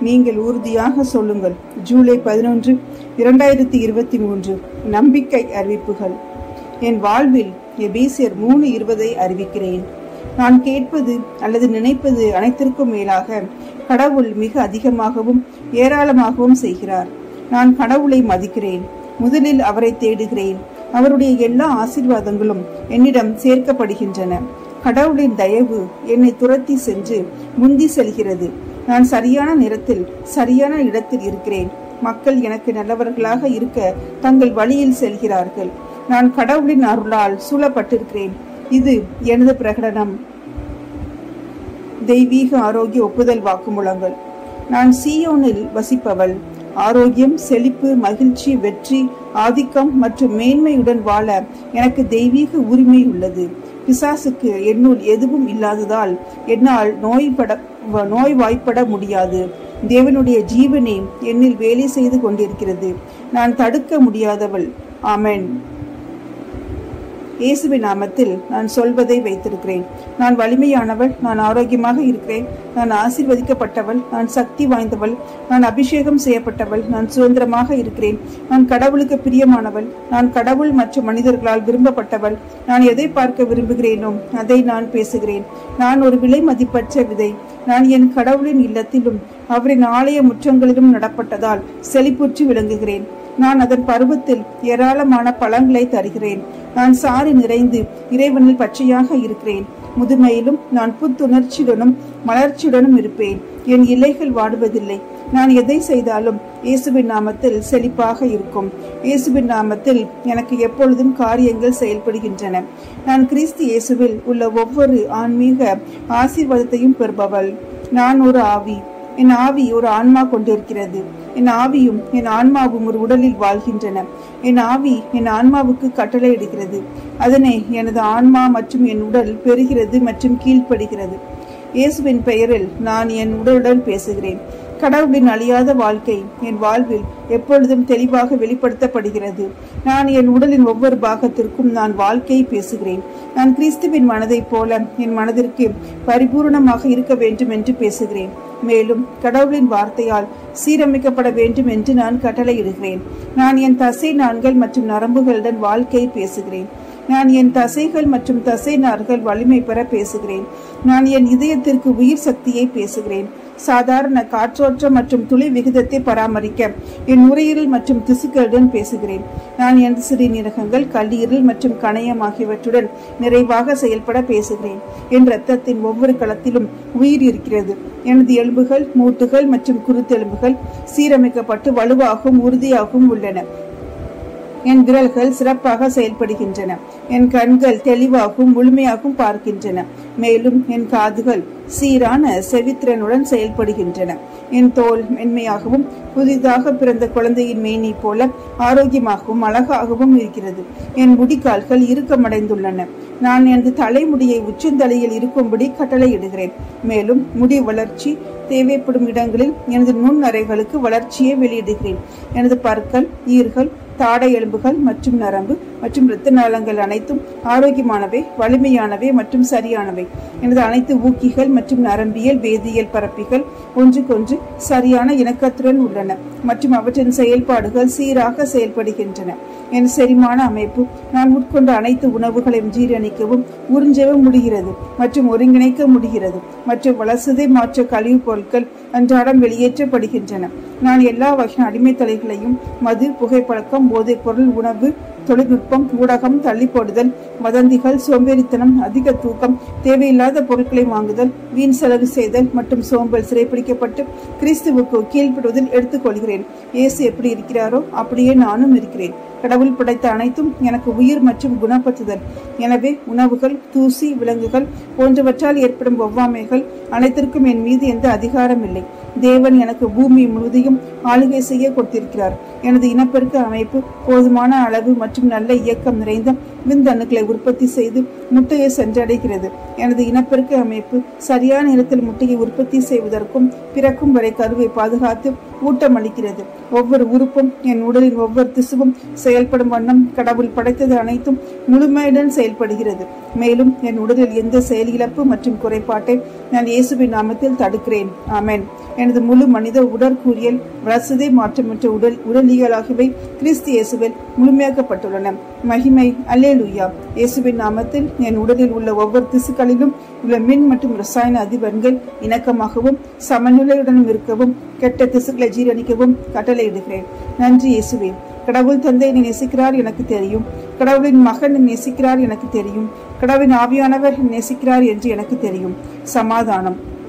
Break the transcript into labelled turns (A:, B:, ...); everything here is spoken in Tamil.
A: நீங்கள் உறுதியாக சொல்லுங்கள் ஜூலை பதினொன்று இரண்டாயிரத்தி இருபத்தி மூன்று நம்பிக்கை அறிவிப்புகள் என் வாழ்வில் எபேசியர் மூணு இருபதை அறிவிக்கிறேன் நான் கேட்பது அல்லது நினைப்பது அனைத்திற்கும் மேலாக கடவுள் மிக அதிகமாகவும் ஏராளமாகவும் செய்கிறார் நான் கடவுளை மதிக்கிறேன் முதலில் அவரை தேடுகிறேன் அவருடைய எல்லா ஆசீர்வாதங்களும் என்னிடம் சேர்க்கப்படுகின்றன கடவுளின் தயவு என்னை துரத்தி சென்று முந்தி செல்கிறது நான் சரியான நேரத்தில் சரியான இடத்தில் இருக்கிறேன் மக்கள் எனக்கு நல்லவர்களாக இருக்க தங்கள் வழியில் செல்கிறார்கள் நான் கடவுளின் அருளால் சூழப்பட்டிருக்கிறேன் இது எனது பிரகடனம் தெய்வீக ஆரோக்கிய ஒப்புதல் வாக்குமூலங்கள் நான் சீயோனில் வசிப்பவள் ஆரோக்கியம் செழிப்பு மகிழ்ச்சி வெற்றி ஆதிக்கம் மற்றும் மேன்மையுடன் வாழ எனக்கு தெய்வீக உரிமை உள்ளது பிசாசுக்கு என்னுள் எதுவும் இல்லாததால் என்னால் நோய்பட நோய் வாய்ப்பட முடியாது தேவனுடைய ஜீவனே என்னில் வேலை செய்து கொண்டிருக்கிறது நான் தடுக்க முடியாதவள் ஆமென் இயேசுவின் நாமத்தில் நான் சொல்வதை வைத்திருக்கிறேன் நான் வலிமையானவள் நான் ஆரோக்கியமாக இருக்கிறேன் நான் ஆசீர்வதிக்கப்பட்டவள் நான் சக்தி வாய்ந்தவள் நான் அபிஷேகம் செய்யப்பட்டவள் நான் சுதந்திரமாக இருக்கிறேன் நான் கடவுளுக்கு பிரியமானவள் நான் கடவுள் மற்றும் மனிதர்களால் விரும்பப்பட்டவள் நான் எதை பார்க்க விரும்புகிறேனோ அதை நான் பேசுகிறேன் நான் ஒரு விலை மதிப்பற்ற விதை நான் என் கடவுளின் இல்லத்திலும் அவரின் ஆலய முற்றங்களிலும் நடப்பட்டதால் செழிப்புற்று விளங்குகிறேன் நான் அதன் பருவத்தில் ஏராளமான பழங்களை தருகிறேன் நான் சாரி நிறைந்து இறைவனில் பச்சையாக இருக்கிறேன் முதுமையிலும் நான் புத்துணர்ச்சியுடனும் மலர்ச்சியுடனும் இருப்பேன் என் இலைகள் வாடுவதில்லை நான் எதை செய்தாலும் இயேசுவின் நாமத்தில் செழிப்பாக இருக்கும் இயேசுவின் நாமத்தில் எனக்கு எப்பொழுதும் காரியங்கள் செயல்படுகின்றன நான் கிறிஸ்து இயேசுவில் உள்ள ஒவ்வொரு ஆன்மீக ஆசீர்வாதத்தையும் பெறுபவள் நான் ஒரு ஆவி என் ஆவி ஒரு ஆன்மா கொண்டிருக்கிறது என் ஆவியும் என் ஆன்மாவும் ஒரு உடலில் வாழ்கின்றன என் ஆவி என் ஆன்மாவுக்கு கட்டளையிடுகிறது அதனை எனது ஆன்மா மற்றும் என் உடல் பெறுகிறது மற்றும் கீழ்ப்படுகிறது இயேசுவின் பெயரில் நான் என் உடலுடன் பேசுகிறேன் கடவுளின் அழியாத வாழ்க்கை என் வாழ்வில் எப்பொழுதும் தெளிவாக வெளிப்படுத்தப்படுகிறது நான் என் உடலின் ஒவ்வொரு பாகத்திற்கும் நான் வாழ்க்கையை பேசுகிறேன் நான் கிறிஸ்துவின் மனதைப் போல என் மனதிற்கு பரிபூர்ணமாக இருக்க வேண்டும் என்று பேசுகிறேன் மேலும் கடவுளின் வார்த்தையால் சீரமைக்கப்பட வேண்டும் என்று நான் கட்டளையிடுகிறேன் நான் என் தசை நான்கள் மற்றும் நரம்புகளுடன் வாழ்க்கையை பேசுகிறேன் நான் என் தசைகள் மற்றும் தசை நார்கள் வலிமை பெற பேசுகிறேன் நான் என் இதயத்திற்கு உயிர் சக்தியை பேசுகிறேன் சாதாரண காற்றோற்ற மற்றும் துளி விகிதத்தை பராமரிக்க என் நுரையீரல் மற்றும் திசுக்களுடன் பேசுகிறேன் நான் என் சிறுநீரகங்கள் கல்லீரல் மற்றும் கணையம் ஆகியவற்றுடன் நிறைவாக செயல்பட பேசுகிறேன் என் ரத்தத்தின் ஒவ்வொரு களத்திலும் உயிர் இருக்கிறது எனது எலும்புகள் மூட்டுகள் மற்றும் குருத்தெலும்புகள் சீரமைக்கப்பட்டு வலுவாகவும் உறுதியாகவும் உள்ளன என் விரல்கள் சிறப்பாக செயல்படுகின்றன என் கண்கள் தெளிவாகவும் முழுமையாகவும் பார்க்கின்றன மேலும் என் காதுகள் சீரான செவித்திறனுடன் செயல்படுகின்றன என் தோல் மென்மையாகவும் புதிதாக பிறந்த குழந்தையின் மேனி போல ஆரோக்கியமாகவும் அழகாகவும் இருக்கிறது என் முடிக்கால்கள் இறுக்கமடைந்துள்ளன நான் எனது தலைமுடியை உச்சந்தலையில் இருக்கும்படி கட்டளையிடுகிறேன் மேலும் முடி வளர்ச்சி தேவைப்படும் இடங்களில் எனது நுண்ணறைகளுக்கு வளர்ச்சியை வெளியிடுகிறேன் எனது பற்கள் ஈர்கள் தாடை எலும்புகள் மற்றும் நரம்பு மற்றும் இரத்த நாளங்கள் அனைத்தும் ஆரோக்கியமானவை வலிமையானவை மற்றும் சரியானவை எனது அனைத்து ஊக்கிகள் மற்றும் நரம்பியல் வேதியியல் பரப்பிகள் ஒன்றுக்கொன்று சரியான இணக்கத்துடன் உள்ளன மற்றும் அவற்றின் செயல்பாடுகள் சீராக செயல்படுகின்றன என் செரிமான அமைப்பு நான் உட்கொண்ட அனைத்து உணவுகளையும் ஜீரணிக்கவும் உறிஞ்சவும் முடிகிறது மற்றும் ஒருங்கிணைக்க முடிகிறது மற்றும் வளர்சிதை மாற்ற கழிவுப் பொருட்கள் அன்றாடம் வெளியேற்றப்படுகின்றன நான் எல்லா வகை அடிமைத்தலைகளையும் மது புகைப்பழக்கம் போதைப் பொருள் உணவு தொழில்நுட்பம் ஊடகம் தள்ளி போடுதல் வதந்திகள் சோம்பேறித்தனம் அதிக தூக்கம் தேவையில்லாத பொருட்களை வாங்குதல் வீண் செலவு செய்தல் மற்றும் சோம்பல் சிறைப்பிடிக்கப்பட்டு கிறிஸ்துவுக்கு கீழ்ப்படுவதில் எடுத்துக்கொள்கிறேன் இயேசு எப்படி இருக்கிறாரோ அப்படியே நானும் இருக்கிறேன் கடவுள் படைத்த அனைத்தும் எனக்கு உயிர் மற்றும் குணப்படுத்துதல் எனவே உணவுகள் தூசி விலங்குகள் போன்றவற்றால் ஏற்படும் ஒவ்வாமைகள் அனைத்திற்கும் என் மீது எந்த அதிகாரம் இல்லை தேவன் எனக்கு பூமி முழுவதையும் ஆளுகை செய்ய கொடுத்திருக்கிறார் எனது இனப்பெருக்க அமைப்பு போதுமான அளவு மற்றும் நல்ல இயக்கம் நிறைந்த விந்தணுக்களை உற்பத்தி செய்து முட்டையை சென்றடைகிறது எனது இனப்பெருக்க அமைப்பு சரியான இடத்தில் முட்டையை உற்பத்தி செய்வதற்கும் பிறக்கும் வரை கருவை பாதுகாத்து ஊட்டமளிக்கிறது ஒவ்வொரு உறுப்பும் என் உடலின் ஒவ்வொரு திசுவும் செயல்படும் வண்ணம் கடவுள் படைத்தது அனைத்தும் முழுமையுடன் செயல்படுகிறது மேலும் என் உடலில் எந்த செயல் இழப்பு மற்றும் குறைபாட்டை நான் இயேசுவின் நாமத்தில் தடுக்கிறேன் ஆமென் எனது முழு மனித உடற்கூறியல் வளர்ச்சிதை மாற்றமற்ற உடல் உடலியல் ஆகியவை கிறிஸ்து இயேசுவில் முழுமையாக்கப்பட்டுள்ளன மகிமை அல்லேலூயா இயேசுவின் நாமத்தில் என் உடலில் உள்ள ஒவ்வொரு திசுக்களிலும் உள்ள மின் மற்றும் ரசாயன அதிபன்கள் இணக்கமாகவும் சமநிலையுடனும் இருக்கவும் கெட்ட திசுக்களை ஜீரணிக்கவும் கட்டளையிடுகிறேன் நன்றி இயேசுவே கடவுள் தந்தை என்னை நேசிக்கிறார் எனக்கு தெரியும் கடவுளின் மகன் என்னை நேசிக்கிறார் எனக்கு தெரியும் கடவுளின் ஆவியானவர் என்னை நேசிக்கிறார் என்று எனக்கு தெரியும் சமாதானம்